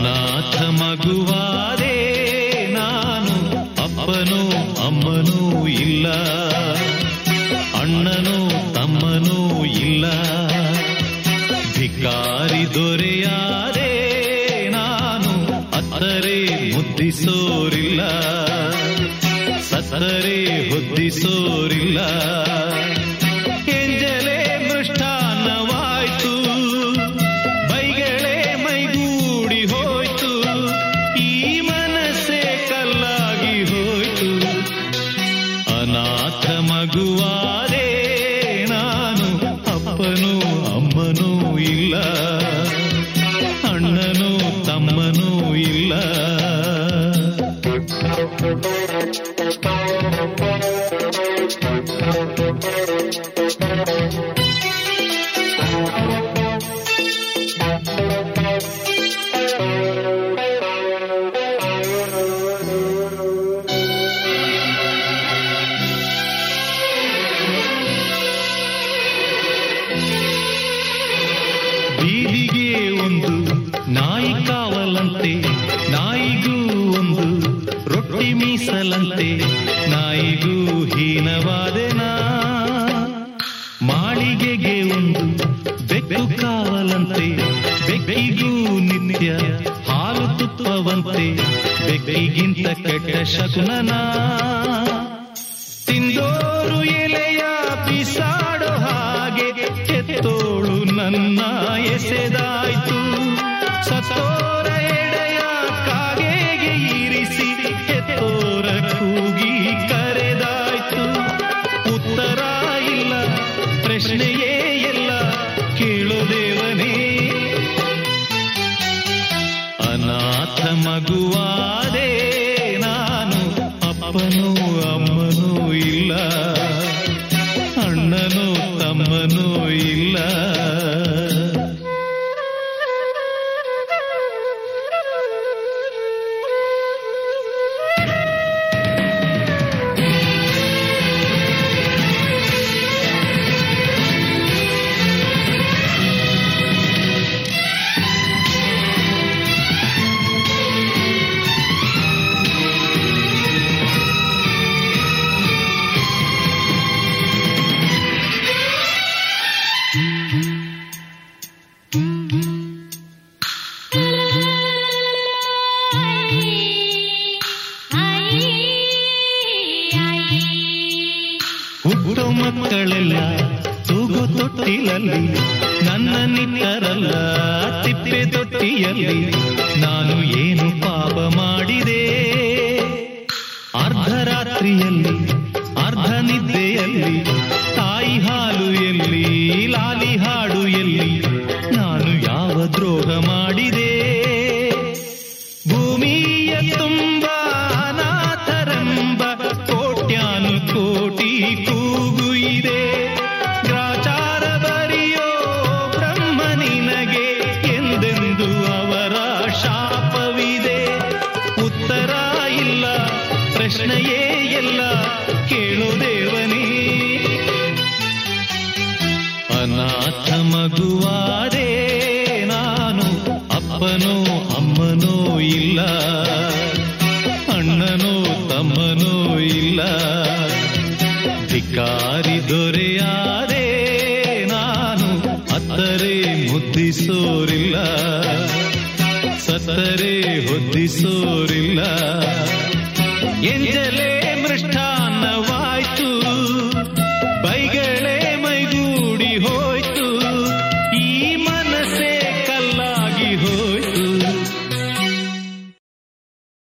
ಅನಾಥ ಮಗುವಾದೆ ನಾನು ಅಪ್ಪನೂ ಅಮ್ಮನೂ ಇಲ್ಲ ಅಣ್ಣನೂ ತಮ್ಮನೂ ಇಲ್ಲ ಭಿಕಾರಿ ದೊರೆಯಾದೆ ನಾನು ಅತ್ತರೆ ಮುದ್ದಿಸೋರಿಲ್ಲ ಸತ್ತರೆ ಹೊದ್ದಿಸೋರಿಲ್ಲ ಎಂಜಲೆ ಮೃಷ್ಟಾನ್ನವಾಯ್ತು ಬೈಗಳೇ ಮೈಗೂಡಿ ಹೋಯ್ತು ಈ ಮನಸ್ಸೇ ಕಲ್ಲಾಗಿ ಹೋಯ್ತು ಅನಾಥ ಮಗುವಾದೆ ನಾನು ಅಪ್ಪನೂ ಅಮ್ಮನೂ ಇಲ್ಲ ಅಣ್ಣನೂ ತಮ್ಮನೂ ಇಲ್ಲ ಬೀದಿಗೆ ಒಂದು ನಾಯಿ ಕಾವಲಂತೆ ನಾಯಿಗೂ ಒಂದು ರೊಟ್ಟಿ ಮೀಸಲಂತೆ ನಾಯಿಗೂ ಹೀನವಾದೆನಾ ಮಾಳಿಗೆಗೆ ಒಂದು ಬೆಕ್ಕು ಕಾವಲಂತೆ ಬೆಕ್ಕಿಗೂ ನಿತ್ಯ ಹಾಲು ತುಪ್ಪವಂತೆ ಬೆಕ್ಕಿಗಿಂತ ಕೆಟ್ಟ ಶಕುನನಾ ತಿಂದೋರು ಎಲೆಯ ಬಿಸಾಡೋ ಹಾಗೆ ಎತ್ತೋಳು ನನ್ನ ಎಸೆದಾಯ್ತು ಸತ್ತೋರ ಎಡೆಯ ಕಾಗೆಗೆ ಇರಿಸಿ ಎತ್ತೋರ ಕೂಗಿ ಕರೆದಾಯ್ತು ಉತ್ತರ ಇಲ್ಲ ಪ್ರಶ್ನೆಯೇ ಎಲ್ಲ ಕೇಳೋ ದೇವನೇ ಅನಾಥ ಮಗುವಾದೆ ನಾನು ಅಪ್ಪನೂ ಅಮ್ಮನೂ ಇಲ್ಲ ಅಣ್ಣನೂ ತಮ್ಮನೂ ಇಲ್ಲ ಹುಟ್ಟೋ ಮಕ್ಕಳೆಲ್ಲ ತೂಗು ತೊಟ್ಟಿಲಲ್ಲಿ ನನ್ನ ನಿಟ್ಟರಲ್ಲ ತಿಪ್ಪೆ ತೊಟ್ಟಿಯಲ್ಲಿ ನಾನು ಏನು ಪಾಪ ಮಾಡಿದೆ ಅರ್ಧರಾತ್ರಿಯಲ್ಲಿ ಅರ್ಧ ನಿದ್ದೆಯಲ್ಲಿ ತಾಯಿ ಹಾಲು ಎಲ್ಲಿ ಲಾಲಿ ಹಾಡು ಎಲ್ಲಿ ನಾನು ಯಾವ ದ್ರೋಹ ಮಾಡಿದೆ ಭೂಮಿಯ ತುಂಬ ಅನಾಥರೆಂಬ ಕೋಟ್ಯಾನು ಕೋಟಿ ಕೂಗು ಇದೆ ಗ್ರಾಚಾರ ಬರಿಯೋ ಬ್ರಹ್ಮ ನಿನಗೆ ಎಂದೆಂದು ಅವರ ಶಾಪವಿದೆ ಉತ್ತರ ಇಲ್ಲ ಪ್ರಶ್ನೆಯೇ ಎಲ್ಲ ಕೇಳೋ ದೇವನೇ ಅನಾಥ ಮಗುವಾದೆ ನಾನು ಅಪ್ಪನೋ ಅಮ್ಮನೋ ಇಲ್ಲ ಅಣ್ಣನೋ ತಮ್ಮನೋ ಇಲ್ಲ ಧಿಕಾರಿ ದೊರೆಯಾದೆ ನಾನು ಅತ್ತರೆ ಮುದ್ದಿಸೋರಿಲ್ಲ ಸತ್ತರೆ ಹೊದ್ದಿಸೋರಿಲ್ಲ ಎಂಜಲೇ ಮೃಷ್ಟಾನ್ನವಾಯ್ತು